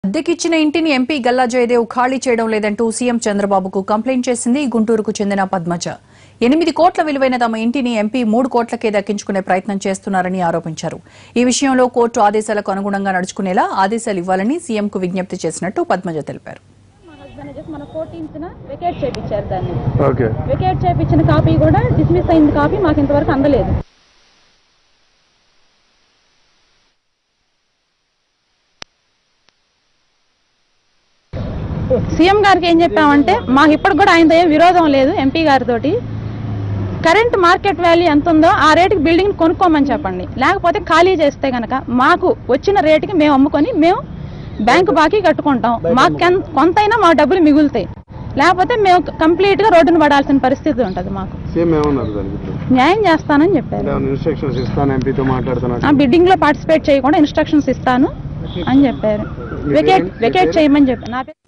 అద్దెకిచ్చిన ఇంటిని ఎంపీ గల్లా జయదేవ్ ఖాళీ చేయడం లేదంటూ సీఎం చంద్రబాబుకు కంప్లైంట్ చేసింది గుంటూరుకు చెందిన పద్మజ ఎనిమిది కోట్ల విలువైన తమ ఇంటిని ఎంపీ మూడు కోట్లకే దక్కించుకునే ప్రయత్నం చేస్తున్నారని ఆరోపించారు ఈ విషయంలో కోర్టు ఆదేశాలకు అనుగుణంగా నడుచుకునేలా ఆదేశాలు ఇవ్వాలని సీఎంకు విజ్ఞప్తి చేసినట్టు పద్మజ తెలిపారు మా హస్బెండ్ జస్ట్ మన ఫోర్టీన్త్న వెకేట్ చేయించారు దాన్ని ఓకే వెకేట్ చేయించిన కాపీ కూడా డిస్మిస్ అయిన కాపీ మాకు ఇంతవరకు అందలేదు సీఎం గారికి ఏం చెప్పామంటే మాకు ఇప్పటికి కూడా ఆయనతో ఏం విరోధం లేదు ఎంపీ గారితోటి కరెంట్ మార్కెట్ వాల్యూ ఎంత ఉందో ఆ రేటుకి బిల్డింగ్ కొనుక్కోమని చెప్పండి లేకపోతే ఖాళీ చేస్తే గనక మాకు వచ్చిన రేటుకి మేము అమ్ముకొని మేము బ్యాంకు బాకీ కట్టుకుంటాం మాకు కెన్- కొంతైనా మా డబ్బులు మిగులుతాయి లేకపోతే మేము కంప్లీట్ గా రోడ్డును పడాల్సిన పరిస్థితి ఉంటది మాకు సేమ్ ఏమన్నారు దానికి ఇప్పుడు? న్యాయం చేస్తానని చెప్పారు అంటే ఏమైనా ఇన్స్ట్రక్షన్స్ ఇస్తాను ఎంపీతో మాట్లాడుతున్నాడు ఆ బిడ్డింగ్ లో పార్టిసిపేట్ చేయకుండా ఇన్స్ట్రక్షన్స్ ఇస్తాను అని చెప్పారు వెకేట్ వెకేట్ చేయమని చెప్పారు నా పేరు